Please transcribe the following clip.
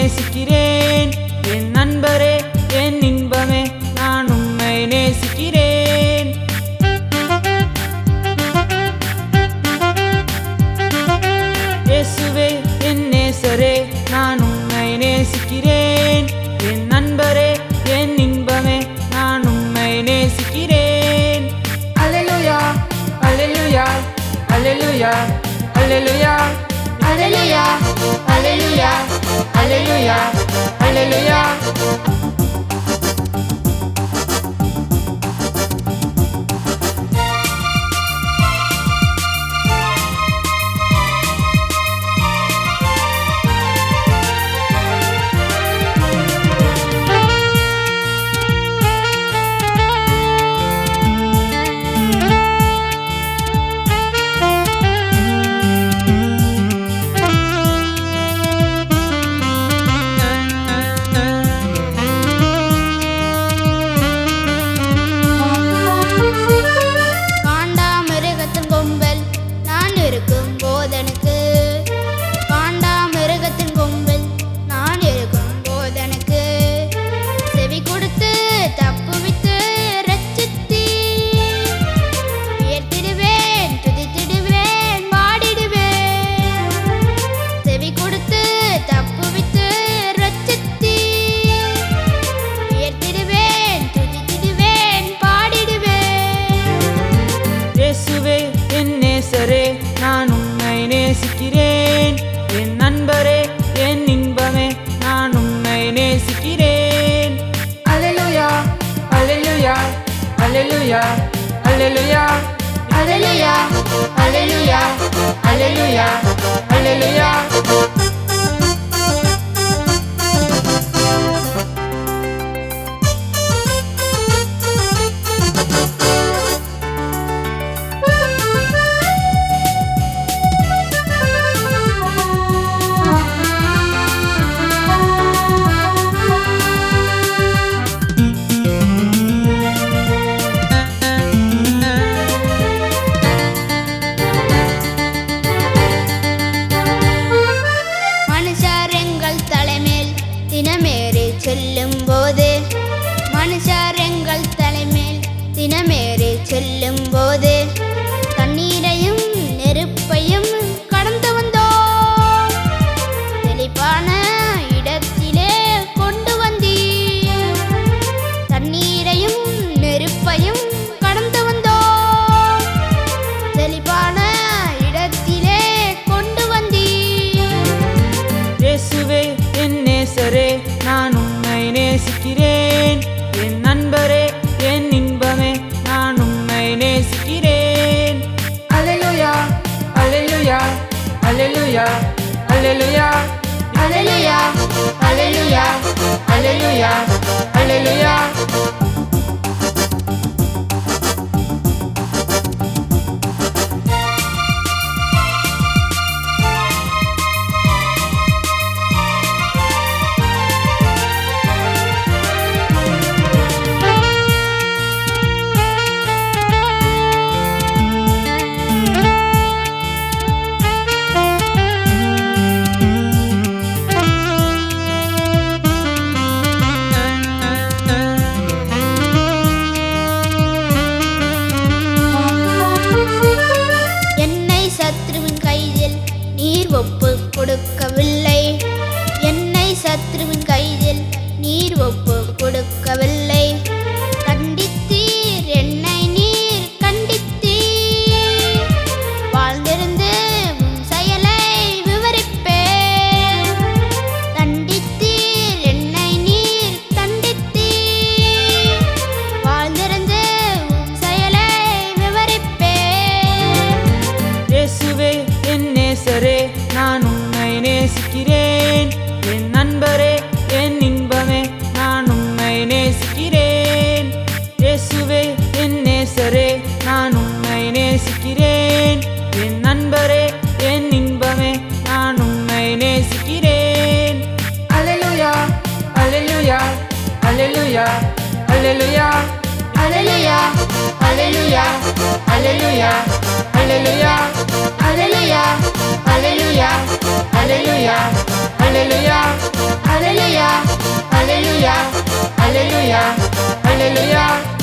நேசிக்கிறேன் என் நண்பரே என் இன்பமே நான் உம்மை நேசிக்கிறேன் இயேசுவே என் நேசரே நான் உம்மை நேசிக்கிறேன் என் நண்பரே என் இன்பமே நான் உம்மை நேசிக்கிறேன் அல்லேலூயா அல்லேலூயா அல்லேலூயா அல்லேலூயா அல்லேலூயா அல்லேலூயா அல்லேலூயா அல்லேலூயா காண்டாமிருகத்தின் கொம்பல் நான் இருக்கும் போதனுக்கு காண்டாமிருகத்தின் கொம்பல் நான் இருக்கும் போதனுக்கு செவி கொடுத்து தப்புவித்து ரட்சித்தி உயர்த்திடுவேன் துதித்திடுவேன் பாடிடுவேன் செவி கொடுத்து தப்புவித்து ரட்சித்தி உயர்த்திடுவேன் துதித்திடுவேன் பாடிடுவேன் இயேசுவே என் நேசரே நான் உம்மை நேசிக்கிறேன் என் நண்பரே என் இன்பமே நான் உம்மை நேசிக்கிறேன் அல்லேலூயா அல்லேலூயா அல்லேலூயா அல்லேலூயா அல்லேலூயா அல்லேலூயா அல்லேலூயா அல்லேலூயா மனுஷர் எங்கள் தலைமேல் தினமேறி செல்லும் போது மனுஷர் எங்கள் தலைமேல் தினமேறி செல்லும் போது தண்ணீரையும் நெருப்பையும் கடந்து வந்தோம் செழிப்பான இடத்திலே கொண்டு வந்தீர் தண்ணீரையும் நெருப்பையும் கடந்து வந்தோம் செழிப்பான இடத்திலே கொண்டு வந்தீர் இயேசுவே என் நேசரே நான் உம்மை நேசிக்கிறேன் என் நண்பரே என் இன்பமே நான் உம்மை நேசிக்கிறேன் அல்லேலூயா அல்லேலூயா அல்லேலூயா அல்லேலூயா அல்லேலூயா அல்லேலூயா அல்லேலூயா அல்லேலூயா என்னை சத்ருவின் கையில் நீர் ஒப்பு கொடுக்கவில்லை என்னை சத்ருவின் கையில் நீர் ஒப்பு கொடுக்கவில்லை கண்டித்தீர் என்னை நீர் கண்டித்தீர் வாழ்ந்திருந்து உம் செயலை விவரிப்பேன் தண்டித்தீர் என்னை நீர் தண்டித்தீர் வாழ்ந்திருந்து உம் செயலை விவரிப்பேன் இயேசுவே என் நேசரே நான் உம்மை நேசிக்கிறேன் என் நண்பரே என் இன்பமே நான் உம்மை நேசிக்கிறேன் இயேசுவே என் நேசரே நான் உம்மை நேசிக்கிறேன் என் நண்பரே என் இன்பமே நான் உம்மை நேசிக்கிறேன் அல்லேலூயா அல்லேலூயா அல்லேலூயா அல்லேலூயா அல்லேலூயா அல்லேலூயா அல்லேலூயா அல்லேலூயா அல்லேலூயா அல்லேலூயா அல்லேலூயா அல்லேலூயா அல்லேலூயா அல்லேலூயா அல்லேலூயா அல்லேலூயா